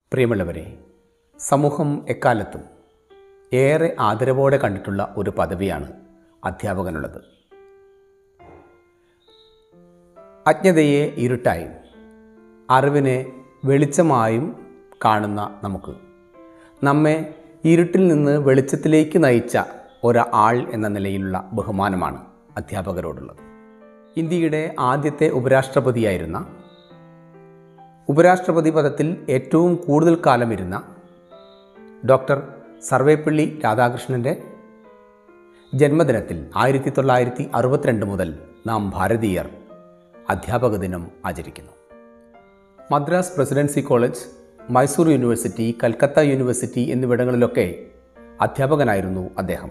പ്രിയമുള്ളവരെ സമൂഹം എക്കാലത്തും ഏറെ ആദരവോടെ കണ്ടിട്ടുള്ള ഒരു പദവിയാണ് അധ്യാപകനുള്ളത് അജ്ഞതയെ ഇരുട്ടായും അറിവിനെ വെളിച്ചമായും കാണുന്ന നമുക്ക് നമ്മെ ഇരുട്ടിൽ നിന്ന് വെളിച്ചത്തിലേക്ക് നയിച്ച ഒരാൾ എന്ന നിലയിലുള്ള ബഹുമാനമാണ് അധ്യാപകരോടുള്ളത് ഇന്ത്യയുടെ ആദ്യത്തെ ഉപരാഷ്ട്രപതിയായിരുന്ന ഉപരാഷ്ട്രപതി പദത്തിൽ ഏറ്റവും കൂടുതൽ കാലം ഇരുന്ന ഡോക്ടർ സർവേപ്പള്ളി രാധാകൃഷ്ണൻ്റെ ജന്മദിനത്തിൽ ആയിരത്തി തൊള്ളായിരത്തി അറുപത്തിരണ്ട് മുതൽ നാം ഭാരതീയർ അധ്യാപക ദിനം ആചരിക്കുന്നു Madras presidency college Mysore university Calcutta university എന്നിവിടങ്ങളിലൊക്കെ അധ്യാപകനായിരുന്നു അദ്ദേഹം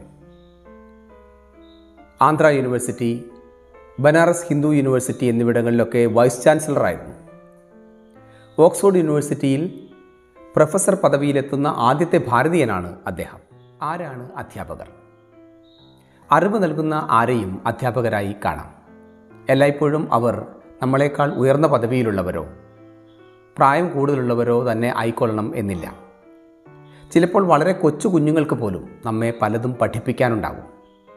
ആന്ധ്ര യൂണിവേഴ്സിറ്റി ബനാറസ് ഹിന്ദു യൂണിവേഴ്സിറ്റി എന്നിവിടങ്ങളിലൊക്കെ വൈസ് ചാൻസലറായിരുന്നു ഓക്സ്ഫോർഡ് യൂണിവേഴ്സിറ്റിയിൽ പ്രൊഫസർ പദവിയിലെത്തുന്ന ആദ്യത്തെ ഭാരതീയനാണ് അദ്ദേഹം ആരാണ് അധ്യാപകർ അറിവ് നൽകുന്ന ആരെയും അധ്യാപകരായി കാണാം എല്ലായ്പ്പോഴും അവർ നമ്മളെക്കാൾ ഉയർന്ന പദവിയിലുള്ളവരോ പ്രായം കൂടുതലുള്ളവരോ തന്നെ ആയിക്കൊള്ളണം എന്നില്ല ചിലപ്പോൾ വളരെ കൊച്ചു കുഞ്ഞുങ്ങൾക്ക് പോലും നമ്മെ പലതും പഠിപ്പിക്കാനുണ്ടാകും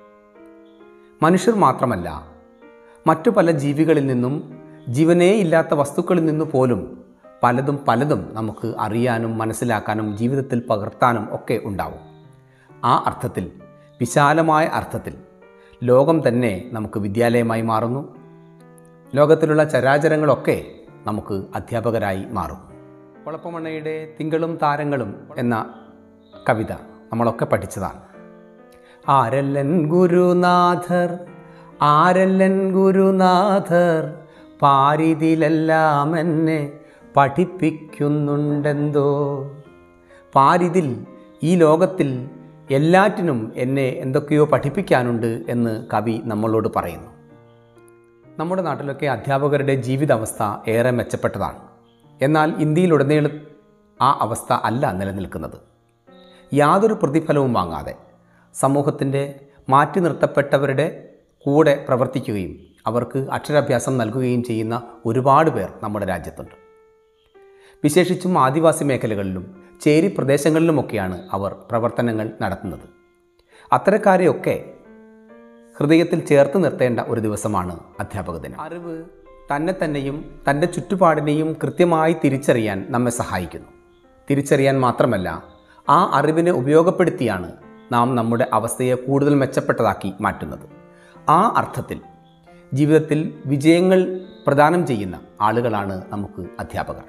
മനുഷ്യർ മാത്രമല്ല മറ്റു പല ജീവികളിൽ നിന്നും ജീവനേ ഇല്ലാത്ത വസ്തുക്കളിൽ നിന്നു പോലും പലതും പലതും നമുക്ക് അറിയാനും മനസ്സിലാക്കാനും ജീവിതത്തിൽ പകർത്താനും ഒക്കെ ഉണ്ടാവും ആ അർത്ഥത്തിൽ വിശാലമായ അർത്ഥത്തിൽ ലോകം തന്നെ നമുക്ക് വിദ്യാലയമായി മാറുന്നു ലോകത്തിലുള്ള ചരാചരങ്ങളൊക്കെ നമുക്ക് അധ്യാപകരായി മാറും കുളപ്പമണ്ണയുടെ തിങ്കളും താരങ്ങളും എന്ന കവിത നമ്മളൊക്കെ പഠിച്ചതാണ് ആരല്ലൻ ഗുരുനാഥർ ആരല്ലൻ ഗുരുനാഥർ പാരിതിലെല്ലാം എന്നെ പഠിപ്പിക്കുന്നുണ്ടെന്തോ പാരിതിൽ ഈ ലോകത്തിൽ എല്ലാറ്റിനും എന്നെ എന്തൊക്കെയോ പഠിപ്പിക്കാനുണ്ട് എന്ന് കവി നമ്മളോട് പറയുന്നു നമ്മുടെ നാട്ടിലൊക്കെ അധ്യാപകരുടെ ജീവിതാവസ്ഥ ഏറെ മെച്ചപ്പെട്ടതാണ് എന്നാൽ ഇന്ത്യയിലുടനീളം ആ അവസ്ഥ അല്ല നിലനിൽക്കുന്നത് യാതൊരു പ്രതിഫലവും വാങ്ങാതെ സമൂഹത്തിൻ്റെ മാറ്റി നിർത്തപ്പെട്ടവരുടെ കൂടെ പ്രവർത്തിക്കുകയും അവർക്ക് അക്ഷരാഭ്യാസം നൽകുകയും ചെയ്യുന്ന ഒരുപാട് പേർ നമ്മുടെ രാജ്യത്തുണ്ട് വിശേഷിച്ചും ആദിവാസി മേഖലകളിലും ചേരി പ്രദേശങ്ങളിലുമൊക്കെയാണ് അവർ പ്രവർത്തനങ്ങൾ നടത്തുന്നത് അത്തരക്കാരെയൊക്കെ ഹൃദയത്തിൽ ചേർത്ത് നിർത്തേണ്ട ഒരു ദിവസമാണ് അധ്യാപക ദിനം അറിവ് തന്നെ തന്നെയും തൻ്റെ ചുറ്റുപാടിനെയും കൃത്യമായി തിരിച്ചറിയാൻ നമ്മെ സഹായിക്കുന്നു തിരിച്ചറിയാൻ മാത്രമല്ല ആ അറിവിനെ ഉപയോഗപ്പെടുത്തിയാണ് നാം നമ്മുടെ അവസ്ഥയെ കൂടുതൽ മെച്ചപ്പെട്ടതാക്കി മാറ്റുന്നത് ആ അർത്ഥത്തിൽ ജീവിതത്തിൽ വിജയങ്ങൾ പ്രദാനം ചെയ്യുന്ന ആളുകളാണ് നമുക്ക് അധ്യാപകർ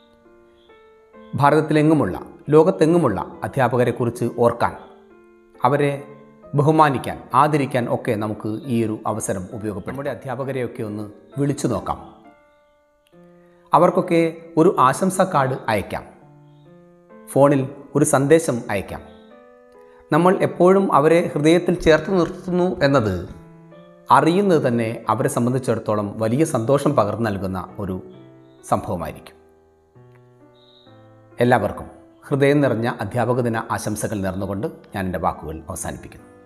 ഭാരതത്തിലെങ്ങുമുള്ള ലോകത്തെങ്ങുമുള്ള അധ്യാപകരെക്കുറിച്ച് ഓർക്കാൻ അവരെ ബഹുമാനിക്കാൻ ആദരിക്കാൻ ഒക്കെ നമുക്ക് ഈ ഒരു അവസരം ഉപയോഗപ്പെടും നമ്മുടെ അധ്യാപകരെയൊക്കെ ഒന്ന് വിളിച്ചു നോക്കാം അവർക്കൊക്കെ ഒരു ആശംസാ കാർഡ് അയക്കാം ഫോണിൽ ഒരു സന്ദേശം അയക്കാം നമ്മൾ എപ്പോഴും അവരെ ഹൃദയത്തിൽ ചേർത്ത് നിർത്തുന്നു എന്നത് അറിയുന്നത് തന്നെ അവരെ സംബന്ധിച്ചിടത്തോളം വലിയ സന്തോഷം പകർന്നു നൽകുന്ന ഒരു സംഭവമായിരിക്കും എല്ലാവർക്കും ഹൃദയം നിറഞ്ഞ അധ്യാപക ദിന ആശംസകൾ നേർന്നുകൊണ്ട് ഞാൻ എൻ്റെ വാക്കുകൾ അവസാനിപ്പിക്കുന്നു